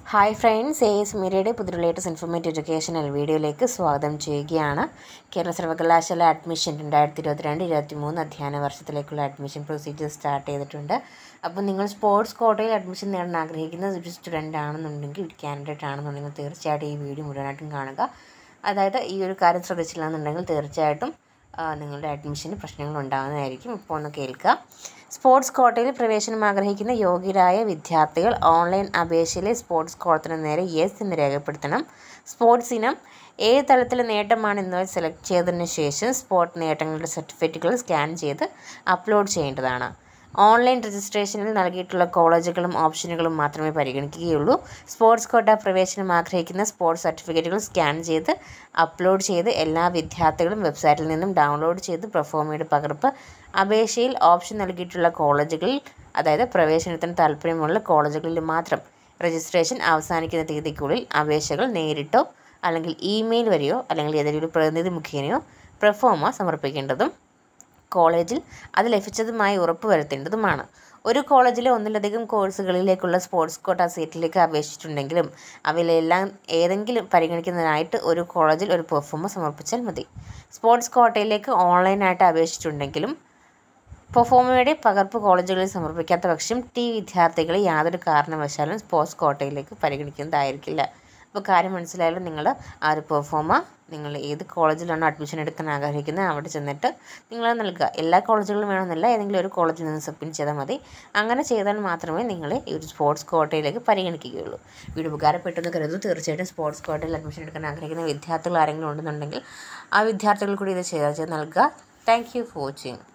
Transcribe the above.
hi friends A S മീഡിയയുടെ പുതിയ latest informative educational വീഡിയോയിലേക്ക് സ്വാഗതം ചെയ്യുകയാണ് കേരള സർവകലാശാല അഡ്മിഷൻ രണ്ടായിരത്തി ഇരുപത്തിരണ്ട് ഇരുപത്തി മൂന്ന് അധ്യയന വർഷത്തിലേക്കുള്ള അഡ്മിഷൻ പ്രൊസീജിയർ സ്റ്റാർട്ട് ചെയ്തിട്ടുണ്ട് അപ്പോൾ നിങ്ങൾ സ്പോർട്സ് കോട്ടയിൽ അഡ്മിഷൻ നേടാൻ ആഗ്രഹിക്കുന്ന ഒരു സ്റ്റുഡൻ്റ് ആണെന്നുണ്ടെങ്കിൽ ഒരു കാൻഡിഡേറ്റ് ആണെന്നുണ്ടെങ്കിൽ തീർച്ചയായിട്ടും ഈ വീഡിയോ മുഴുവനായിട്ടും കാണുക അതായത് ഈ ഒരു കാര്യം ശ്രദ്ധിച്ചില്ല എന്നുണ്ടെങ്കിൽ തീർച്ചയായിട്ടും ആ, നിങ്ങളുടെ അഡ്മിഷന് പ്രശ്നങ്ങൾ ഉണ്ടാകുന്നതായിരിക്കും ഇപ്പോൾ ഒന്ന് കേൾക്കുക സ്പോർട്സ് കോട്ടയിൽ പ്രവേശനം ആഗ്രഹിക്കുന്ന യോഗ്യരായ വിദ്യാർത്ഥികൾ ഓൺലൈൻ അപേക്ഷയിലെ സ്പോർട്സ് കോളത്തിന് നേരെ യെസ് എന്ന് രേഖപ്പെടുത്തണം സ്പോർട്സ് ഇനം ഏത് തലത്തിലെ നേട്ടമാണ് എന്നിവ സെലക്ട് ചെയ്തതിന് ശേഷം സ്പോർട്ട് നേട്ടങ്ങളുടെ സർട്ടിഫിക്കറ്റുകൾ സ്കാൻ ചെയ്ത് അപ്ലോഡ് ചെയ്യേണ്ടതാണ് ഓൺലൈൻ രജിസ്ട്രേഷനിൽ നൽകിയിട്ടുള്ള കോളേജുകളും ഓപ്ഷനുകളും മാത്രമേ പരിഗണിക്കുകയുള്ളൂ സ്പോർട്സ് കോട്ട പ്രവേശനം ആഗ്രഹിക്കുന്ന സ്പോർട്സ് സർട്ടിഫിക്കറ്റുകൾ സ്കാൻ ചെയ്ത് അപ്ലോഡ് ചെയ്ത് എല്ലാ വിദ്യാർത്ഥികളും വെബ്സൈറ്റിൽ നിന്നും ഡൗൺലോഡ് ചെയ്ത് പ്രൊഫോമയുടെ പകർപ്പ് അപേക്ഷയിൽ ഓപ്ഷൻ നൽകിയിട്ടുള്ള കോളേജുകളിൽ അതായത് പ്രവേശനത്തിന് താല്പര്യമുള്ള കോളേജുകളിൽ മാത്രം രജിസ്ട്രേഷൻ അവസാനിക്കുന്ന തീയതിക്കുള്ളിൽ അപേക്ഷകൾ നേരിട്ടോ അല്ലെങ്കിൽ ഇമെയിൽ വഴിയോ അല്ലെങ്കിൽ ഏതെങ്കിലും ഒരു പ്രതിനിധി മുഖേനയോ പ്രൊഫോമ സമർപ്പിക്കേണ്ടതും കോളേജിൽ അത് ലഭിച്ചതുമായി ഉറപ്പുവരുത്തേണ്ടതുമാണ് ഒരു കോളേജിലെ ഒന്നിലധികം കോഴ്സുകളിലേക്കുള്ള സ്പോർട്സ് കോട്ട സീറ്റിലേക്ക് അപേക്ഷിച്ചിട്ടുണ്ടെങ്കിലും അവയിലെല്ലാം ഏതെങ്കിലും പരിഗണിക്കുന്നതിനായിട്ട് ഒരു കോളേജിൽ ഒരു പെർഫോമ സമർപ്പിച്ചാൽ മതി സ്പോർട്സ് കോട്ടയിലേക്ക് ഓൺലൈനായിട്ട് അപേക്ഷിച്ചിട്ടുണ്ടെങ്കിലും പെർഫോമയുടെ പകർപ്പ് കോളേജുകളിൽ സമർപ്പിക്കാത്ത പക്ഷം ടി വിദ്യാർത്ഥികളെ യാതൊരു കാരണവശാലും സ്പോർട്സ് കോട്ടയിലേക്ക് പരിഗണിക്കുന്നതായിരിക്കില്ല അപ്പോൾ കാര്യം മനസ്സിലായാലും നിങ്ങൾ ആ ഒരു പെർഫോമ നിങ്ങൾ ഏത് കോളേജിലാണോ അഡ്മിഷൻ എടുക്കാൻ ആഗ്രഹിക്കുന്നത് അവിടെ ചെന്നിട്ട് നിങ്ങൾ നൽകുക എല്ലാ കോളേജുകളിലും വേണമെന്നില്ല ഏതെങ്കിലും ഒരു കോളേജിൽ നിന്ന് സബ്മിറ്റ് ചെയ്താൽ മതി അങ്ങനെ ചെയ്താൽ മാത്രമേ നിങ്ങളെ ഈ ഒരു സ്പോർട്സ് കോട്ടയിലേക്ക് പരിഗണിക്കുകയുള്ളൂ വീഡിയോ ഉപകാരപ്പെട്ടെന്ന് കരുതുന്നു തീർച്ചയായിട്ടും സ്പോർട്സ് കോട്ടയിൽ അഡ്മിഷൻ എടുക്കാൻ ആഗ്രഹിക്കുന്ന വിദ്യാർത്ഥികൾ ആരെങ്കിലും ഉണ്ടെന്നുണ്ടെങ്കിൽ ആ വിദ്യാർത്ഥികൾ കൂടി ഇത് ചെയ്ത് ചെയ്ത് നൽകുക താങ്ക് യു ഫോർ വാച്ചിങ്